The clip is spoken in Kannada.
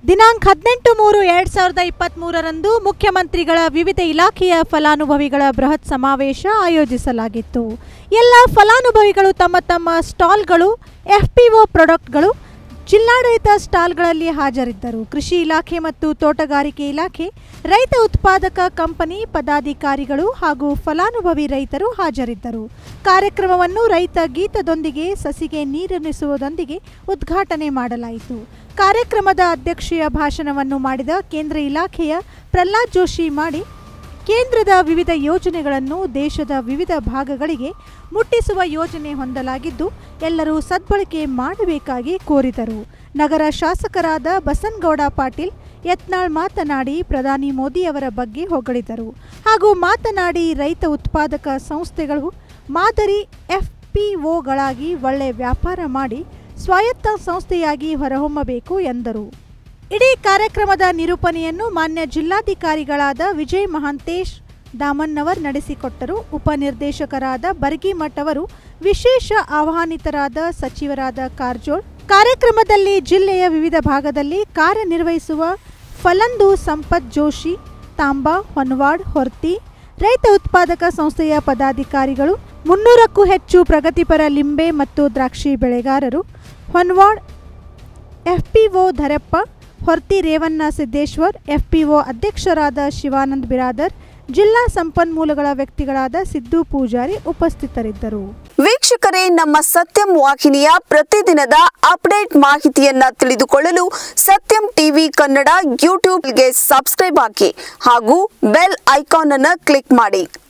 ದಿನಾಂಕ ಹದಿನೆಂಟು ಮೂರು ಎರಡ್ ಸಾವಿರದ ಇಪ್ಪತ್ತ್ ಮೂರರಂದು ಮುಖ್ಯಮಂತ್ರಿಗಳ ವಿವಿಧ ಇಲಾಖೆಯ ಫಲಾನುಭವಿಗಳ ಬೃಹತ್ ಸಮಾವೇಶ ಆಯೋಜಿಸಲಾಗಿತ್ತು ಎಲ್ಲ ಫಲಾನುಭವಿಗಳು ತಮ್ಮ ತಮ್ಮ ಸ್ಟಾಲ್ಗಳು ಎಫ್ಪಿಒ ಪ್ರಾಡಕ್ಟ್ಗಳು ಜಿಲ್ಲಾಡಳಿತ ಸ್ಟಾಲ್ಗಳಲ್ಲಿ ಹಾಜರಿದ್ದರು ಕೃಷಿ ಇಲಾಖೆ ಮತ್ತು ತೋಟಗಾರಿಕೆ ಇಲಾಖೆ ರೈತ ಉತ್ಪಾದಕ ಕಂಪನಿ ಪದಾಧಿಕಾರಿಗಳು ಹಾಗೂ ಫಲಾನುಭವಿ ರೈತರು ಹಾಜರಿದ್ದರು ಕಾರ್ಯಕ್ರಮವನ್ನು ರೈತ ಗೀತದೊಂದಿಗೆ ಸಸಿಗೆ ನೀರುಣಿಸುವುದೊಂದಿಗೆ ಉದ್ಘಾಟನೆ ಮಾಡಲಾಯಿತು ಕಾರ್ಯಕ್ರಮದ ಅಧ್ಯಕ್ಷೀಯ ಭಾಷಣವನ್ನು ಮಾಡಿದ ಕೇಂದ್ರ ಇಲಾಖೆಯ ಪ್ರಹ್ಲಾದ್ ಜೋಶಿ ಮಾಡಿ ಕೇಂದ್ರದ ವಿವಿಧ ಯೋಜನೆಗಳನ್ನು ದೇಶದ ವಿವಿಧ ಭಾಗಗಳಿಗೆ ಮುಟ್ಟಿಸುವ ಯೋಜನೆ ಹೊಂದಲಾಗಿದ್ದು ಎಲ್ಲರೂ ಸದ್ಬಳಕೆ ಮಾಡಬೇಕಾಗಿ ಕೋರಿದರು ನಗರ ಶಾಸಕರಾದ ಬಸನಗೌಡ ಪಾಟೀಲ್ ಯತ್ನಾಳ್ ಮಾತನಾಡಿ ಪ್ರಧಾನಿ ಮೋದಿಯವರ ಬಗ್ಗೆ ಹೊಗಳಿದರು ಹಾಗೂ ಮಾತನಾಡಿ ರೈತ ಉತ್ಪಾದಕ ಸಂಸ್ಥೆಗಳು ಮಾದರಿ ಎಫ್ಪಿಒಗಳಾಗಿ ಒಳ್ಳೆ ವ್ಯಾಪಾರ ಮಾಡಿ ಸ್ವಾಯತ್ತ ಸಂಸ್ಥೆಯಾಗಿ ಹೊರಹೊಮ್ಮಬೇಕು ಎಂದರು ಇಡೀ ಕಾರ್ಯಕ್ರಮದ ನಿರೂಪಣೆಯನ್ನು ಮಾನ್ಯ ಜಿಲ್ಲಾಧಿಕಾರಿಗಳಾದ ವಿಜಯ್ ಮಹಾಂತೇಶ್ ದಾಮನ್ನವರ್ ನಡೆಸಿಕೊಟ್ಟರು ಉಪನಿರ್ದೇಶಕರಾದ ಬರ್ಗಿಮಠ್ ಅವರು ವಿಶೇಷ ಆಹ್ವಾನಿತರಾದ ಸಚಿವರಾದ ಕಾರಜೋಳ್ ಕಾರ್ಯಕ್ರಮದಲ್ಲಿ ಜಿಲ್ಲೆಯ ವಿವಿಧ ಭಾಗದಲ್ಲಿ ಕಾರ್ಯನಿರ್ವಹಿಸುವ ಫಲಂದು ಸಂಪತ್ ಜೋಶಿ ತಾಂಬಾ ಹೊನ್ವಾಡ್ ಹೊರ್ತಿ ರೈತ ಉತ್ಪಾದಕ ಸಂಸ್ಥೆಯ ಪದಾಧಿಕಾರಿಗಳು ಮುನ್ನೂರಕ್ಕೂ ಹೆಚ್ಚು ಪ್ರಗತಿಪರ ಲಿಂಬೆ ಮತ್ತು ದ್ರಾಕ್ಷಿ ಬೆಳೆಗಾರರು ಹೊನ್ವಾಡ್ ಎಫ್ಪಿಒ ಧರಪ್ಪ ಹೊರ್ತಿ ರೇವಣ್ಣ ಸಿದ್ದೇಶ್ವರ್ ಎಫ್ಪಿಒ ಅಧ್ಯಕ್ಷರಾದ ಶಿವಾನಂದ್ ಬಿರಾದರ್ ಜಿಲ್ಲಾ ಸಂಪನ್ಮೂಲಗಳ ವ್ಯಕ್ತಿಗಳಾದ ಸಿದ್ದು ಪೂಜಾರಿ ಉಪಸ್ಥಿತರಿದ್ದರು ವೀಕ್ಷಕರೇ ನಮ್ಮ ಸತ್ಯಂ ವಾಹಿನಿಯ ಪ್ರತಿದಿನದ ಅಪ್ಡೇಟ್ ಮಾಹಿತಿಯನ್ನ ತಿಳಿದುಕೊಳ್ಳಲು ಸತ್ಯಂ ಟಿವಿ ಕನ್ನಡ ಯೂಟ್ಯೂಬ್ಗೆ ಸಬ್ಸ್ಕ್ರೈಬ್ ಹಾಕಿ ಹಾಗೂ ಬೆಲ್ ಐಕಾನ್ ಅನ್ನು ಕ್ಲಿಕ್ ಮಾಡಿ